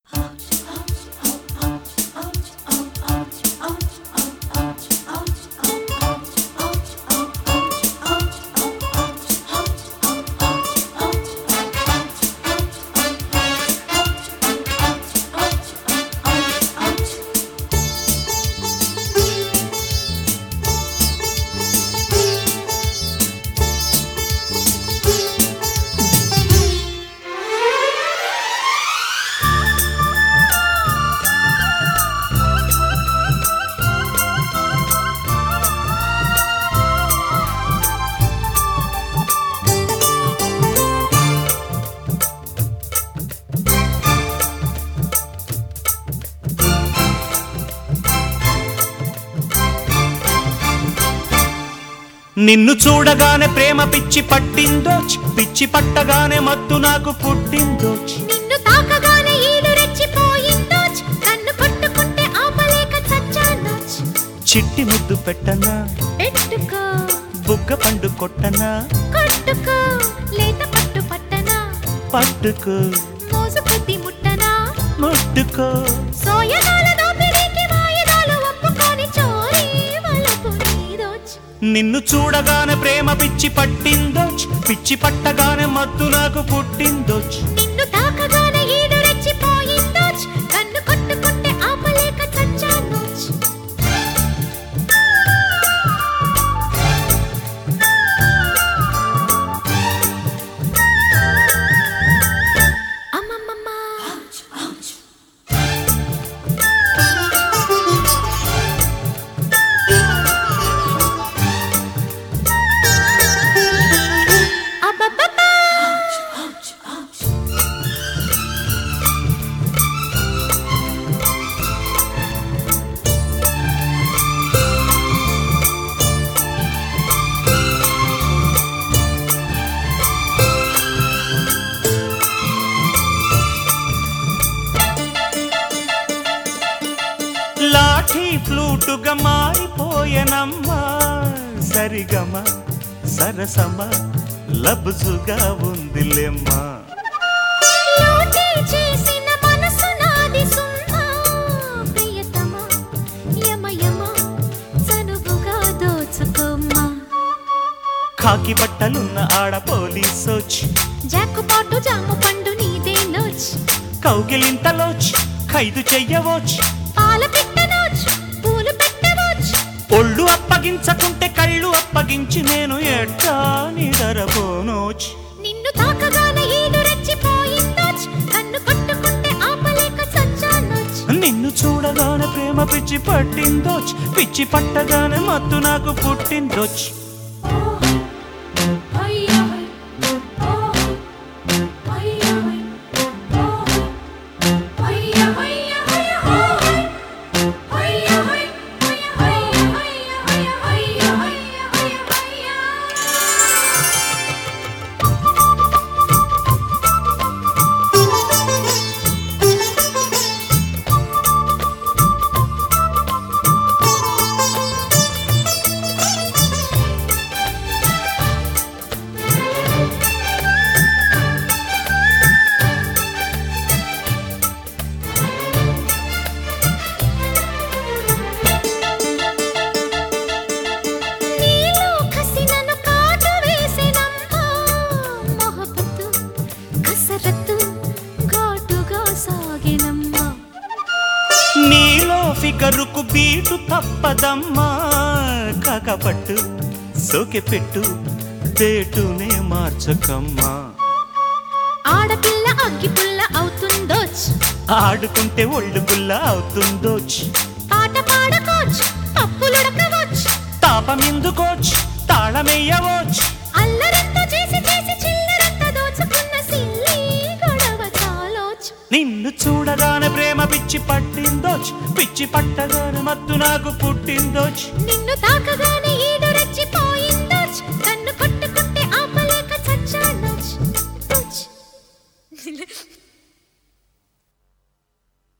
నిన్ను చూడగానే ప్రేమ పిచ్చి పట్టిందోచ్ పిచ్చి పట్టగానే మత్తు నాకు పుట్టిందోచ్ నిన్ను తాకగానే ఈడు రెచ్చిపోయిందోచ్ కన్ను కొట్టుకుంటే ఆపలేక చచ్చానోచ్ చిట్టి ముద్దు పెట్టనా పెట్టుకో బుగ్గ పండు కొట్టనా కొట్టుకో లేత పట్టు పట్టనా పట్టుకో మోసు కొద్ది ముట్టనా ముట్టుకో సోయగాల దోపిడీకి వాయిదాలు ఒప్పుకొని చోరీ వలపు నీదోచ్ నిన్ను చూడగానే ప్రేమ పిచ్చి పట్టిందోచ్ పిచ్చి పట్టగానే మత్తు నాకు పుట్టిందోచ్ నిన్ను తాకగానే ఈడు రెచ్చిపోయిందోచ్ కన్ను కొట్టుకుంటే ఆపలేక చచ్చానోచ్ అమ్మమ్మమ్మ అబ్బబ్బబ్బా లాఠీ ఫ్లూటుగా మారిపోయనమ్మా సరిగమ సరసమ లబ్జుగా ఉందిలేమ్మా లోటే చేసిన మనసు నాది సున్నా ప్రియతమా యమ యమ చనువుగా దోచుకోమ్మా కాకి బట్టలున్న ఆడ పోలీసోచ్ జాకుపాటు జాము పండు నీదే నోచ్ కౌగిలింతలోచ్ ఖైదు చెయ్యవోచ్ పాల పెట్టనోచ్ పూలు పెట్టవోచ్ ఒళ్ళు అప్పగించకుంటే కళ్ళు అప్పగించి నేను ఎట్టా నిదరపోనోచ్ నిన్ను తాకగానే ఈడు రెచ్చిపోయిందోచ్ కన్ను కొట్టుకుంటే ఆపలేక చచ్చానోచ్ నిన్ను చూడగానే ప్రేమ పిచ్చి పట్టిందోచ్ పిచ్చి పట్టగానే మత్తు నాకు పుట్టిందోచ్ నీలో కసినను కాటు వేసెనమ్మా మొహబత్తు కసరత్తు ఘాటుగా సాగెనమ్మా నీలో ఫిగరుకు బీటు తప్పదమ్మా కాకపట్టు సోకె పెట్టు దేటునే మార్చకమ్మా ఆడపిల్ల అగ్గిపుల్ల అవుతుందోచ్ ఆడుకుంటే ఒళ్ళు గుల్ల అవుతుందోచ్ పాట పాడకోచ్ పప్పులుడకవోచ్ తాపమిందుకోచ్ తాళమెయ్యవోచ్ అల్లరంతా చేసి చేసి చిల్లరంతా దోచుకున్న సిల్లి గొడవ చాలోచ్ నిన్ను చూడగానే ప్రేమ పిచ్చి పట్టిందోచ్ పిచ్చి పట్టగానే మత్తు నాకు పుట్టిందోచ్ నిన్ను తాకగానే ఈడు రెచ్చిపో